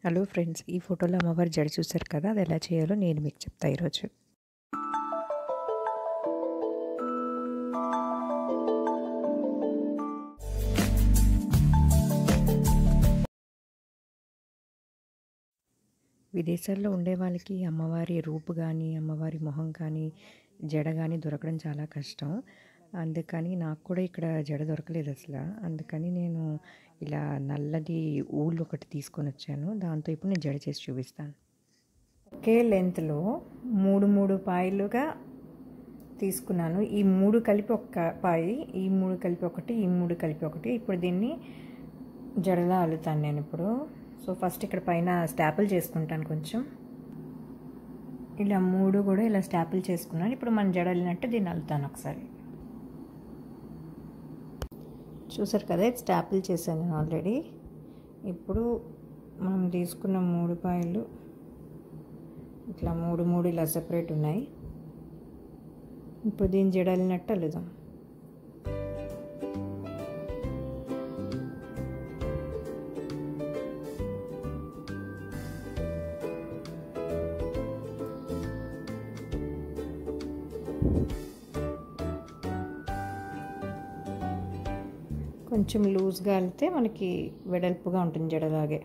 hello friends ఈ ఫోటోలో అమ్మవారి జడ చూసారు కదా అది ఎలా చేయాలో నేను మీకు చెప్తా ఈరోజు విదేశాల్లో ఉండే వాళ్ళకి అమ్మవారి రూపు కానీ అమ్మవారి మొహం కానీ జడ కానీ దొరకడం చాలా కష్టం అందుకని నాకు కూడా ఇక్కడ జడ దొరకలేదు అసలు అందుకని నేను ఇలా నల్లది ఊళ్ళు ఒకటి తీసుకొని వచ్చాను దాంతో ఇప్పుడు నేను జడ చేసి చూపిస్తాను ఒకే లెంత్లో మూడు మూడు పాయలుగా తీసుకున్నాను ఈ మూడు కలిపి ఒక పాయి ఈ మూడు కలిపి ఒకటి ఈ మూడు కలిపి ఒకటి ఇప్పుడు దీన్ని జడలా అల్లుతాను నేను ఇప్పుడు సో ఫస్ట్ ఇక్కడ పైన స్టాపుల్ చేసుకుంటాను కొంచెం ఇలా మూడు కూడా ఇలా స్టాపుల్ చేసుకున్నాను ఇప్పుడు మన జడ అల్లినట్టు దీన్ని అల్లుతాను ఒకసారి చూసారు కదా ఇది స్టాపుల్ చేశాను నేను ఆల్రెడీ ఇప్పుడు మనం తీసుకున్న మూడు పాయలు ఇట్లా మూడు మూడు ఇలా సెపరేట్ ఉన్నాయి ఇప్పుడు దీన్ని జడలినట్టు అల్లుదాం కొంచెం లూజ్గా వెళ్తే మనకి వెడల్పుగా ఉంటుంది జడలాగే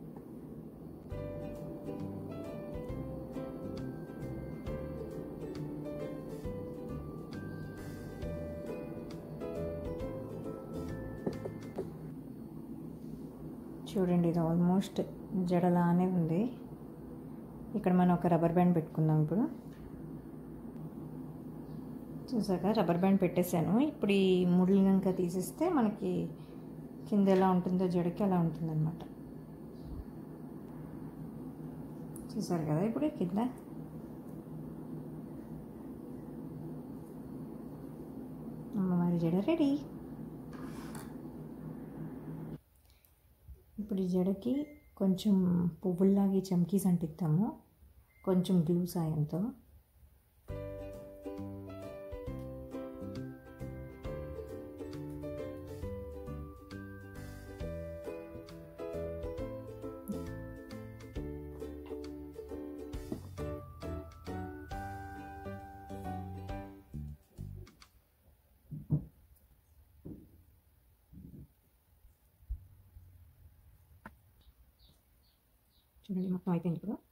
చూడండి ఇది ఆల్మోస్ట్ జడలానే ఉంది ఇక్కడ మనం ఒక రబ్బర్ బ్యాండ్ పెట్టుకుందాం ఇప్పుడు చూసాక రబ్బర్ బ్యాండ్ పెట్టేశాను ఇప్పుడు ఈ ముడులు కనుక తీసిస్తే మనకి కింద ఎలా ఉంటుందో జడకి అలా ఉంటుందన్నమాట చూసారు కదా ఇప్పుడు కింద అమ్మవారి జడ రెడీ ఇప్పుడు ఈ జడకి కొంచెం పువ్వుల్లాగి చమ్కీస్ అంటిస్తాము కొంచెం గ్లూ సాయంతో చూడండి మొత్తం అయిపోయింది ఇప్పుడు